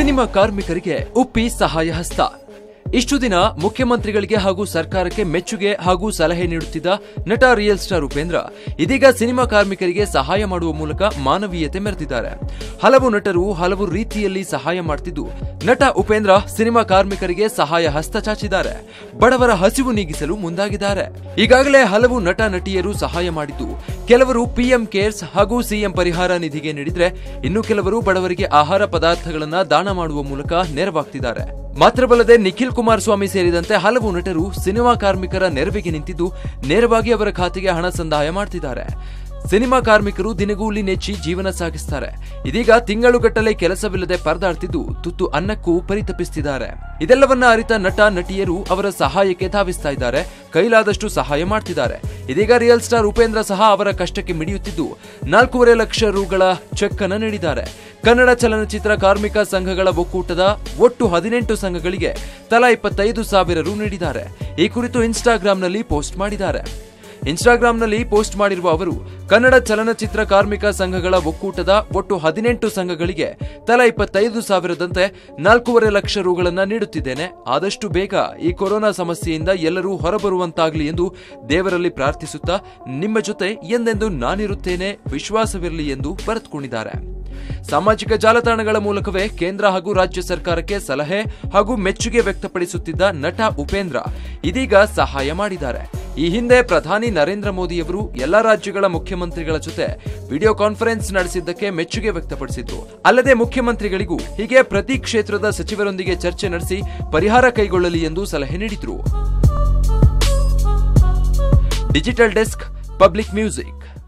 cinema ಕಾರ್ಮಿಕರಿಗೆ ಉಪ್ಪಿ ಸಹಾಯ ಹಸ್ತ ಇಷ್ಟು ದಿನ ಮುಖ್ಯಮಂತ್ರಿಗಳಿಗೆ ಹಾಗೂ ಸರ್ಕಾರಕ್ಕೆ ಮೆಚ್ಚುಗೆ ಹಾಗೂ ಸಲಹೆ ನೀಡುತ್ತಿದ್ದ ನಟ ರಿಯಲ್ ಸ್ಟಾರ್ ಉಪೇಂದ್ರ ಇದೀಗ ಸಿನಿಮಾ ಕಾರ್ಮಿಕರಿಗೆ ಸಹಾಯ ಮಾಡುವ ಮೂಲಕ ಮಾನವೀಯತೆ ಮೆರೆದಿದ್ದಾರೆ ಹಲವು ನಟರು ಹಲವು ರೀತಿಯಲ್ಲಿ ಸಹಾಯ ಮಾಡ್ತಿದ್ದು ನಟ ಉಪೇಂದ್ರ ಸಿನಿಮಾ ಕಾರ್ಮಿಕರಿಗೆ ಸಹಾಯ ಹಸ್ತ ಚಾಚಿದ್ದಾರೆ ಬಡವರ ಹಸಿವು ನೀಗಿಸಲು ಮುಂದಾಗಿದ್ದಾರೆ ಈಗಾಗಲೇ ಹಲವು ನಟ ನಟಿಯರು ಸಹಾಯ ಮಾಡಿದ್ದು ಕೆಲವರು ಪಿಎಂ ಕೇರ್ಸ್ ಹಾಗೂ ಸಿಎಂ ಪರಿಹಾರ ನಿಧಿಗೆ ನೀಡಿದ್ರೆ ಇನ್ನು ಕೆಲವರು ಬಡವರಿಗೆ ಆಹಾರ ಪದಾರ್ಥಗಳನ್ನ ದಾನ ಮಾಡುವ ಮೂಲಕ ನೆರವಾಗ್ತಿದ್ದಾರೆ ಮಾತ್ರವಲ್ಲದೆ ನಿಖಿಲ್ ಕುಮಾರಸ್ವಾಮಿ ಸೇರಿದಂತೆ ಹಲವು ನಟರು ಸಿನಿಮಾ ಕಾರ್ಮಿಕರ ನೆರವಿಗೆ ನಿಂತಿದ್ದು ನೇರವಾಗಿ ಅವರ ಖಾತೆಗೆ ಹಣ ಸಂದಾಯ ಮಾಡ್ತಿದ್ದಾರೆ ಸಿನಿಮಾ ಕಾರ್ಮಿಕರು ದಿನಗೂಲಿ ನೆಚ್ಚಿ ಜೀವನ ಸಾಗಿಸ್ತಾರೆ ಇದೀಗ ತಿಂಗಳುಗಟ್ಟಲೆ ಕೆಲಸವಿಲ್ಲದೆ ಪರದಾಡ್ತಿದ್ದು ತುತ್ತು ಅನ್ನಕ್ಕೂ ಪರಿತಪಿಸ್ತಿದ್ದಾರೆ ಇದೆಲ್ಲವನ್ನ ಅರಿತ ನಟ ನಟಿಯರು ಅವರ ಸಹಾಯಕ್ಕೆ ಧಾವಿಸ್ತಾ ಇದ್ದಾರೆ ಕೈಲಾದಷ್ಟು ಸಹಾಯ ಮಾಡ್ತಿದ್ದಾರೆ ಇದೀಗ ರಿಯಲ್ ಸ್ಟಾರ್ ಉಪೇಂದ್ರ ಸಹ ಅವರ ಕಷ್ಟಕ್ಕೆ ಮಿಡಿಯುತ್ತಿದ್ದು ನಾಲ್ಕೂವರೆ ಲಕ್ಷ ರುಗಳ ಚೆಕ್ ಅನ್ನು ನೀಡಿದ್ದಾರೆ ಕನ್ನಡ ಚಲನಚಿತ್ರ ಕಾರ್ಮಿಕ ಸಂಘಗಳ ಒಕ್ಕೂಟದ ಒಟ್ಟು ಹದಿನೆಂಟು ಸಂಘಗಳಿಗೆ ತಲಾ ಇಪ್ಪತ್ತೈದು ಸಾವಿರ ರು ನೀಡಿದ್ದಾರೆ ಈ ಕುರಿತು ಇನ್ಸ್ಟಾಗ್ರಾಂನಲ್ಲಿ ಪೋಸ್ಟ್ ಮಾಡಿದ್ದಾರೆ ಇನ್ಸ್ಟಾಗ್ರಾಂನಲ್ಲಿ ಪೋಸ್ಟ್ ಮಾಡಿರುವ ಅವರು ಕನ್ನಡ ಚಲನಚಿತ್ರ ಕಾರ್ಮಿಕ ಸಂಘಗಳ ಒಕ್ಕೂಟದ ಒಟ್ಟು ಹದಿನೆಂಟು ಸಂಘಗಳಿಗೆ ತಲಾ ಇಪ್ಪತ್ತೈದು ಸಾವಿರದಂತೆ ನಾಲ್ಕೂವರೆ ಲಕ್ಷ ರುಗಳನ್ನ ನೀಡುತ್ತಿದ್ದೇನೆ ಆದಷ್ಟು ಬೇಗ ಈ ಕೊರೋನಾ ಸಮಸ್ಯೆಯಿಂದ ಎಲ್ಲರೂ ಹೊರಬರುವಂತಾಗಲಿ ಎಂದು ದೇವರಲ್ಲಿ ಪ್ರಾರ್ಥಿಸುತ್ತಾ ನಿಮ್ಮ ಜೊತೆ ಎಂದೆಂದು ನಾನಿರುತ್ತೇನೆ ವಿಶ್ವಾಸವಿರಲಿ ಎಂದು ಬರೆದುಕೊಂಡಿದ್ದಾರೆ ಸಾಮಾಜಿಕ ಜಾಲತಾಣಗಳ ಮೂಲಕವೇ ಕೇಂದ್ರ ಹಾಗೂ ರಾಜ್ಯ ಸರ್ಕಾರಕ್ಕೆ ಸಲಹೆ ಹಾಗೂ ಮೆಚ್ಚುಗೆ ವ್ಯಕ್ತಪಡಿಸುತ್ತಿದ್ದ ನಟ ಉಪೇಂದ್ರ ಇದೀಗ ಸಹಾಯ ಮಾಡಿದ್ದಾರೆ ಈ ಹಿಂದೆ ಪ್ರಧಾನಿ ನರೇಂದ್ರ ಮೋದಿಯವರು ಎಲ್ಲಾ ರಾಜ್ಯಗಳ ಮುಖ್ಯಮಂತ್ರಿಗಳ ಜೊತೆ ವಿಡಿಯೋ ಕಾನ್ಫರೆನ್ಸ್ ನಡೆಸಿದ್ದಕ್ಕೆ ಮೆಚ್ಚುಗೆ ವ್ಯಕ್ತಪಡಿಸಿದ್ರು ಅಲ್ಲದೆ ಮುಖ್ಯಮಂತ್ರಿಗಳಿಗೂ ಹೀಗೆ ಪ್ರತಿ ಕ್ಷೇತ್ರದ ಸಚಿವರೊಂದಿಗೆ ಚರ್ಚೆ ನಡೆಸಿ ಪರಿಹಾರ ಕೈಗೊಳ್ಳಲಿ ಎಂದು ಸಲಹೆ ನೀಡಿದ್ರು ಡಿಜಿಟಲ್ ಡೆಸ್ಕ್ ಪಬ್ಲಿಕ್ ಮ್ಯೂಸಿಕ್